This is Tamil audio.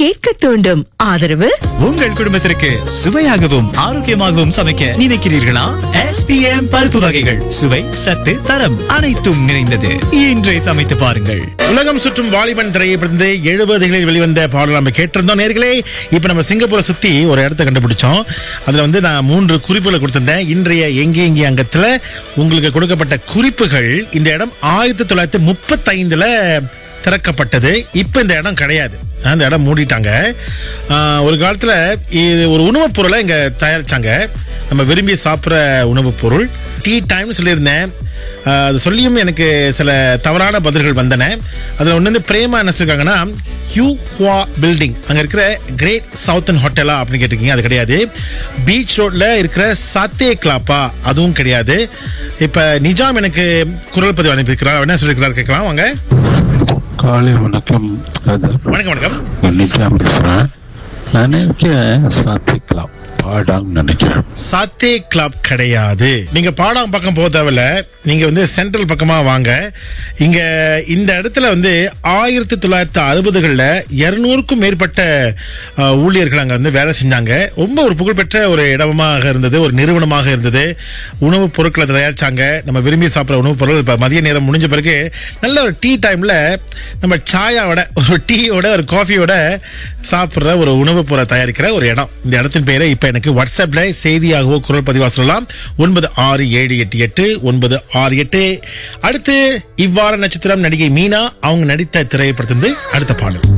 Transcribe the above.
கேட்க தூண்டும் ஆதரவு உங்கள் குடும்பத்திற்கு சுவையாகவும் ஆரோக்கியமாகவும் சமைக்க நினைக்கிறீர்களா எஸ்பிஎம் பருப்பு வகைகள் சுவை சத்து தரம் அனைத்தும் நிறைந்தது இன்றே சமைத்து பாருங்கள் உலகம் சுற்றும் வாலிபன் திரையிலிருந்து எழுபதுகளில் வெளிவந்த பாடல் நம்ம கேட்டிருந்தோம் நேர்களே இப்ப நம்ம சிங்கப்பூரை சுத்தி ஒரு இடத்த கண்டுபிடிச்சோம் அதுல வந்து நான் மூன்று குறிப்புகளை கொடுத்திருந்தேன் இன்றைய எங்கே எங்கே அங்கத்துல உங்களுக்கு கொடுக்கப்பட்ட குறிப்புகள் இந்த இடம் ஆயிரத்தி தொள்ளாயிரத்தி முப்பத்தைந்துல திறக்கப்பட்டது இப்ப இந்த இடம் கிடையாது அந்த இடம் மூடிட்டாங்க ஆஹ், ஒரு காலத்துல இது ஒரு உணவுப் பொருளை இங்க தயாரிச்சாங்க நம்ம விரும்பி சாப்பிட்ற உணவுப் பொருள் டீ டைம்னு சொல்லியிருந்தேன் ஆஹ், அது சொல்லியும் எனக்கு சில தவறான பதில்கள் வந்தன அதுல ஒண்ணு வந்து பிரேமா என்ன சொல்லிருக்காங்கன்னா யூ ஹுவா பில்டிங் அங்க இருக்கிற கிரேட் சவுத்தன் ஹோட்டலா அப்படின்னு கேட்டிருக்கீங்க அது கிடையாது பீச் ரோட்ல இருக்கிற சாத்தே கிளாப்பா அதுவும் கிடையாது இப்ப நிஜாம் எனக்கு குரல் பதிவு அனுப்பியிருக்கிறார் என்ன சொல்லியிருக்கிறார் கேட்கலாம் வாங்க காலை வணக்கம் அது வணக்கம் வணக்கம் நித்யாம் பேசுறேன் நான் நினைக்கிறேன் சாத்திக்கலாம் பாடாங் நினைக்கிறேன் சாத்தே கிளப் கிடையாது நீங்க பாடாம் பக்கம் போக தேவையில்ல நீங்க வந்து சென்ட்ரல் பக்கமா வாங்க இங்க இந்த இடத்துல வந்து ஆயிரத்தி தொள்ளாயிரத்தி அறுபதுகளில் இருநூறுக்கும் மேற்பட்ட அஹ், ஊழியர்கள் அங்க வந்து வேலை செஞ்சாங்க ரொம்ப ஒரு புகழ்பெற்ற ஒரு இடமாக இருந்தது ஒரு நிறுவனமாக இருந்தது உணவுப் பொருட்களை தயாரிச்சாங்க நம்ம விரும்பி சாப்பிட்ற உணவுப் பொருள் இப்ப மதிய நேரம் முடிஞ்ச பிறகு நல்ல ஒரு டீ டைம்ல நம்ம சாயாவோட ஒரு டீயோட ஒரு காஃபியோட சாப்பிட்ற ஒரு உணவுப் பொருளை தயாரிக்கிற ஒரு இடம் இந்த இடத்தின் பெயரை இப்ப எனக்கு வாட்ஸ்அப்ல செய்தியாகவோ குரல் பதிவா சொல்லலாம் ஒன்பது ஆறு ஏழு எட்டு எட்டு ஒன்பது ஆறு எட்டு அடுத்து இவ்வாறு நட்சத்திரம் நடிகை மீனா அவங்க நடித்த திரைப்படத்திலிருந்து அடுத்த பாடல்